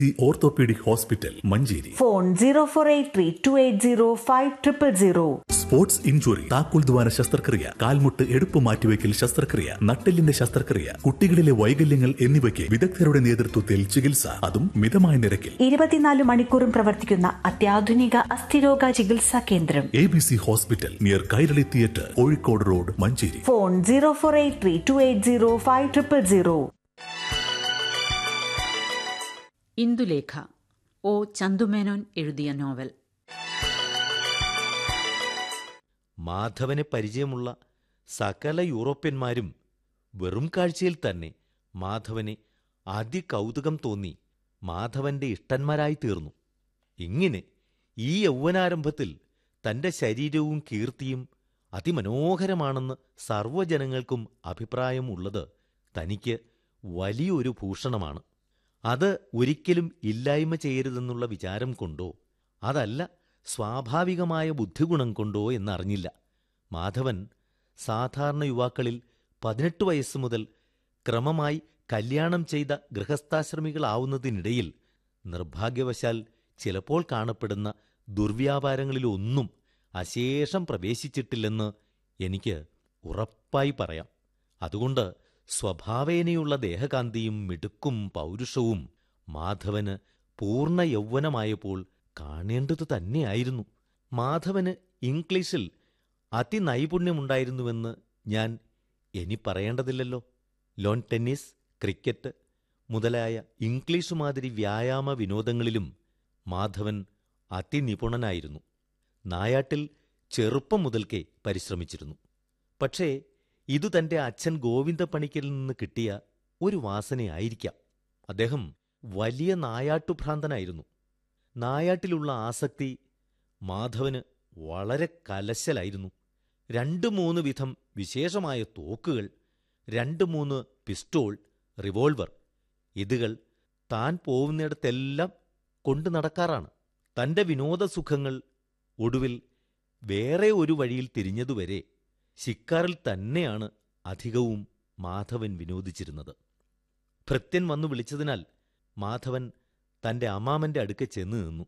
the orthopaedic hospital Manjeri phone zero four eight three two eight zero five triple zero sports injury താക്കോൽ ദ്വാര ശസ്ത്രക്രിയ കാൽമുട്ട് എടുപ്പ് മാറ്റിവെക്കൽ ശസ്ത്രക്രിയ നട്ടെല്ലിന്റെ ശസ്ത്രക്രിയ കുട്ടികളിലെ വൈകല്യങ്ങൾ എന്നിവയ്ക്ക് വിദഗ്ധരുടെ നേതൃത്വത്തിൽ ചികിത്സ അതും മിതമായ നിരക്കിൽ ഇരുപത്തിനാല് മണിക്കൂറും പ്രവർത്തിക്കുന്ന അത്യാധുനിക അസ്ഥിരോഗ ചികിത്സാ കേന്ദ്രം A B C hospital near Kairali theatre Kozhikode road Manjeri phone zero four eight three two eight zero five triple zero Indulekha O Chandu Menon എഴുതിയ നോവൽ മാധവനെ പരിചയമുള്ള സകല യൂറോപ്യന്മാരും വെറും കാഴ്ചയിൽ തന്നെ മാധവനെ അതികൗതുകം തോന്നി മാധവന്റെ ഇഷ്ടന്മാരായി തീർന്നു ഇങ്ങനെ ഈ യൗവനാരംഭത്തിൽ തന്റെ ശരീരവും കീർത്തിയും അതിമനോഹരമാണെന്ന് സർവ്വജനങ്ങൾക്കും അഭിപ്രായമുള്ളത് തനിക്ക് വലിയൊരു ഭൂഷണമാണ് അത് ഒരിക്കലും ഇല്ലായ്മ ചെയ്യരുതെന്നുള്ള വിചാരം കൊണ്ടോ അതല്ല സ്വാഭാവികമായ ബുദ്ധിഗുണം കൊണ്ടോ എന്നറിഞ്ഞില്ല മാധവൻ സാധാരണ യുവാക്കളിൽ പതിനെട്ട് വയസ്സ് മുതൽ ക്രമമായി കല്യാണം ചെയ്ത ഗൃഹസ്ഥാശ്രമികളാവുന്നതിനിടയിൽ നിർഭാഗ്യവശാൽ ചിലപ്പോൾ കാണപ്പെടുന്ന ദുർവ്യാപാരങ്ങളിലൊന്നും അശേഷം പ്രവേശിച്ചിട്ടില്ലെന്ന് എനിക്ക് ഉറപ്പായി പറയാം അതുകൊണ്ട് സ്വഭാവേനയുള്ള ദേഹകാന്തിയും മിടുക്കും പൗരുഷവും മാധവന് പൂർണ്ണ യൗവനമായപ്പോൾ കാണേണ്ടതു തന്നെയായിരുന്നു മാധവന് ഇംഗ്ലീഷിൽ അതിനൈപുണ്യമുണ്ടായിരുന്നുവെന്ന് ഞാൻ ഇനി പറയേണ്ടതില്ലല്ലോ ലോൺ ടെന്നീസ് ക്രിക്കറ്റ് മുതലായ ഇംഗ്ലീഷ് മാതിരി വ്യായാമ വിനോദങ്ങളിലും മാധവൻ അതിനിപുണനായിരുന്നു നായാട്ടിൽ ചെറുപ്പം മുതൽക്കേ പരിശ്രമിച്ചിരുന്നു പക്ഷേ ഇതു തന്റെ അച്ഛൻ ഗോവിന്ദ പണിക്കരിൽ നിന്ന് കിട്ടിയ ഒരു വാസനയായിരിക്കാം അദ്ദേഹം വലിയ നായാട്ടുഭ്രാന്തനായിരുന്നു നായാട്ടിലുള്ള ആസക്തി മാധവന് വളരെ കലശലായിരുന്നു രണ്ട് മൂന്ന് വിധം വിശേഷമായ തോക്കുകൾ രണ്ട് മൂന്ന് പിസ്റ്റോൾ റിവോൾവർ ഇതുകൾ താൻ പോകുന്നിടത്തെല്ലാം കൊണ്ടു നടക്കാറാണ് തന്റെ വിനോദസുഖങ്ങൾ ഒടുവിൽ വേറെ ഒരു വഴിയിൽ തിരിഞ്ഞതുവരെ ശിക്കാറിൽ തന്നെയാണ് അധികവും മാധവൻ വിനോദിച്ചിരുന്നത് ഭൃത്യൻ വന്നു വിളിച്ചതിനാൽ മാധവൻ തന്റെ അമ്മാമന്റെ അടുക്കെ ചെന്ന് നിന്നു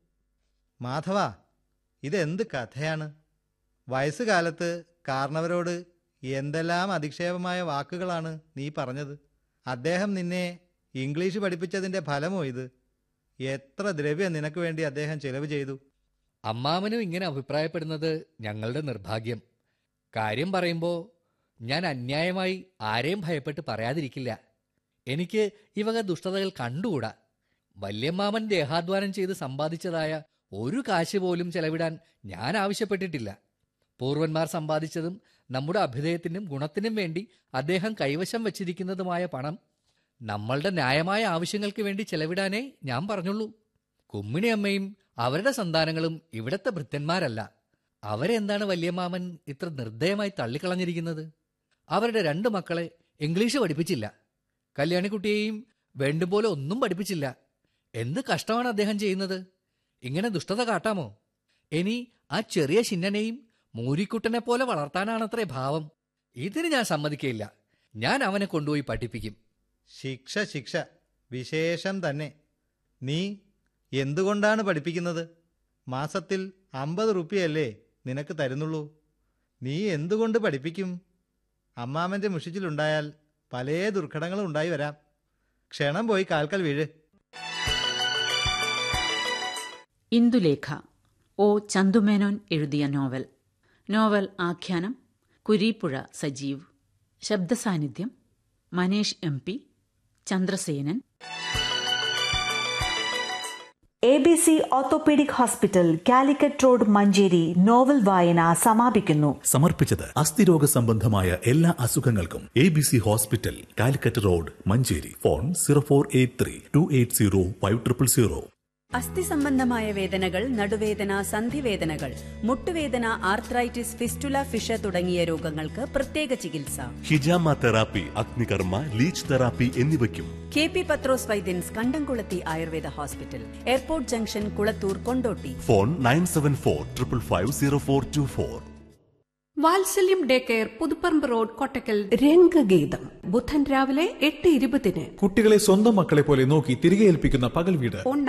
മാധവ ഇതെന്ത് കഥയാണ് വയസ്സുകാലത്ത് കാർണവരോട് എന്തെല്ലാം അധിക്ഷേപമായ വാക്കുകളാണ് നീ പറഞ്ഞത് അദ്ദേഹം നിന്നെ ഇംഗ്ലീഷ് പഠിപ്പിച്ചതിന്റെ ഫലമോ ഇത് എത്ര ദ്രവ്യം നിനക്ക് വേണ്ടി അദ്ദേഹം ചെലവ് ചെയ്തു അമ്മാമനും ഇങ്ങനെ അഭിപ്രായപ്പെടുന്നത് ഞങ്ങളുടെ നിർഭാഗ്യം കാര്യം പറയുമ്പോൾ ഞാൻ അന്യായമായി ആരെയും ഭയപ്പെട്ട് പറയാതിരിക്കില്ല എനിക്ക് ഈ വക ദുഷ്ടതകൾ കണ്ടുകൂടാ വല്യമ്മാമൻ ദേഹാധ്വാനം ചെയ്ത് സമ്പാദിച്ചതായ ഒരു കാശ് പോലും ചെലവിടാൻ ഞാൻ ആവശ്യപ്പെട്ടിട്ടില്ല പൂർവന്മാർ സമ്പാദിച്ചതും നമ്മുടെ അഭ്യുദയത്തിനും ഗുണത്തിനും വേണ്ടി അദ്ദേഹം കൈവശം വച്ചിരിക്കുന്നതുമായ പണം നമ്മളുടെ ന്യായമായ ആവശ്യങ്ങൾക്ക് വേണ്ടി ചെലവിടാനേ ഞാൻ പറഞ്ഞുള്ളൂ കുമ്മിണിയമ്മയും അവരുടെ സന്താനങ്ങളും ഇവിടത്തെ ഭൃത്യന്മാരല്ല അവരെന്താണ് വല്യമ്മാമൻ ഇത്ര നിർദ്ദയമായി തള്ളിക്കളഞ്ഞിരിക്കുന്നത് അവരുടെ രണ്ട് മക്കളെ ഇംഗ്ലീഷ് പഠിപ്പിച്ചില്ല കല്യാണിക്കുട്ടിയെയും വേണ്ടുപോലെ ഒന്നും പഠിപ്പിച്ചില്ല എന്ത് കഷ്ടമാണ് അദ്ദേഹം ചെയ്യുന്നത് ഇങ്ങനെ ദുഷ്ടത കാട്ടാമോ ഇനി ആ ചെറിയ ശിന്നനെയും മൂരിക്കുട്ടനെ പോലെ വളർത്താനാണത്രേ ഭാവം ഇതിന് ഞാൻ സമ്മതിക്കയില്ല ഞാൻ അവനെ കൊണ്ടുപോയി പഠിപ്പിക്കും ശിക്ഷ ശിക്ഷ വിശേഷം തന്നെ നീ എന്തുകൊണ്ടാണ് പഠിപ്പിക്കുന്നത് മാസത്തിൽ അമ്പത് റുപ്യയല്ലേ നിനക്ക് തരുന്നുള്ളൂ നീ എന്തുകൊണ്ട് പഠിപ്പിക്കും അമ്മാമന്റെ മുഷിച്ചിലുണ്ടായാൽ പല ദുർഘടങ്ങളും ഉണ്ടായി വരാം ക്ഷണം പോയി കാൽക്കൽ വീഴ് ഇന്ദുലേഖ ഒ ചന്തുമേനോൻ എഴുതിയ നോവൽ നോവൽ ആഖ്യാനം കുരീപ്പുഴ സജീവ് ശബ്ദസാന്നിധ്യം Manesh M P Chandrasenan A B C orthopaedic hospital Calicut road Manjeri novel വായന സമാപിക്കുന്നു സമർപ്പിച്ചത് അസ്ഥിരോഗ സംബന്ധമായ എല്ലാ അസുഖങ്ങൾക്കും A B C hospital Calicut road Manjeri phone zero four eight three two eight zero five triple zero അസ്ഥി സംബന്ധമായ വേദനകൾ നടുവേദന സന്ധിവേദനകൾ മുട്ടുവേദന ആർത്രൈറ്റിസ് ഫിസ്റ്റുല ഫിഷ തുടങ്ങിയ രോഗങ്ങൾക്ക് പ്രത്യേക ചികിത്സ ഹിജാമ തെറാപ്പി അഗ്നികർമ്മ ലീച്ച് തെറാപ്പി എന്നിവയ്ക്കും K P Pathros Vaidyans Kandamkulathi Ayurveda hospital airport junction Kulathur Kondotty phone nine seven four triple five zero four two four Vatsalyam day care Puthuparamba road Kottakkal Rangageetham ബുധൻ രാവിലെ എട്ട് ഇരുപതിന് കുട്ടികളെ സ്വന്തം മക്കളെ പോലെ നോക്കി തിരികെ ഏൽപ്പിക്കുന്ന പകൽ വീട് ഫോൺ